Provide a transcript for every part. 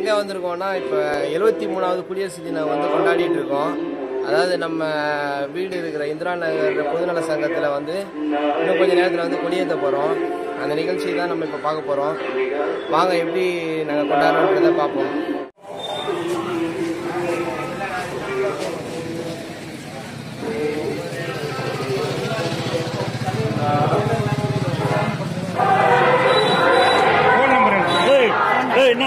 எங்கே வந்திருக்கோம்னா இப்போ எழுபத்தி மூணாவது குடியரசு தினம் வந்து கொண்டாடிட்டு இருக்கோம் அதாவது நம்ம வீடு இருக்கிற இந்திரா நகர் பொதுநல சங்கத்தில் வந்து இன்னும் கொஞ்ச நேரத்தில் வந்து கொடியேற்ற போகிறோம் அந்த நிகழ்ச்சி தான் நம்ம இப்போ பார்க்க போகிறோம் வாங்க எப்படி நாங்கள் கொண்டாடுறோன்றதை பார்ப்போம் ஃபோன் நம்பர் என்ன ஏய் ஏய் என்ன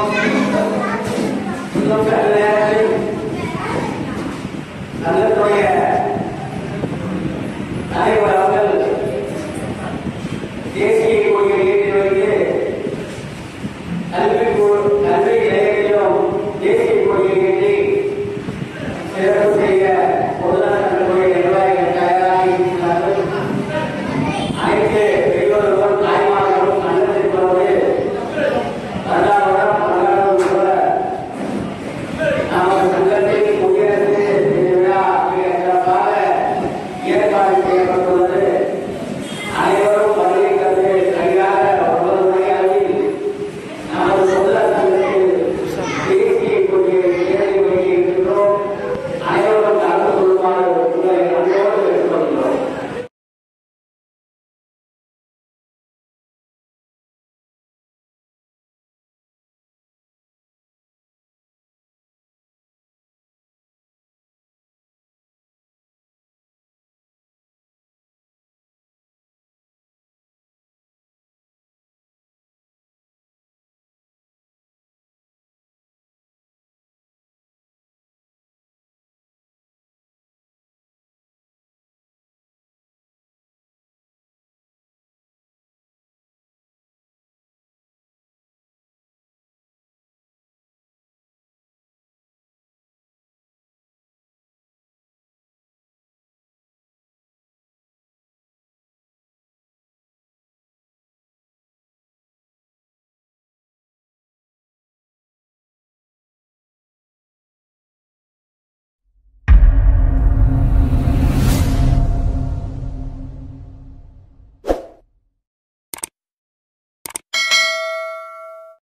நல்ல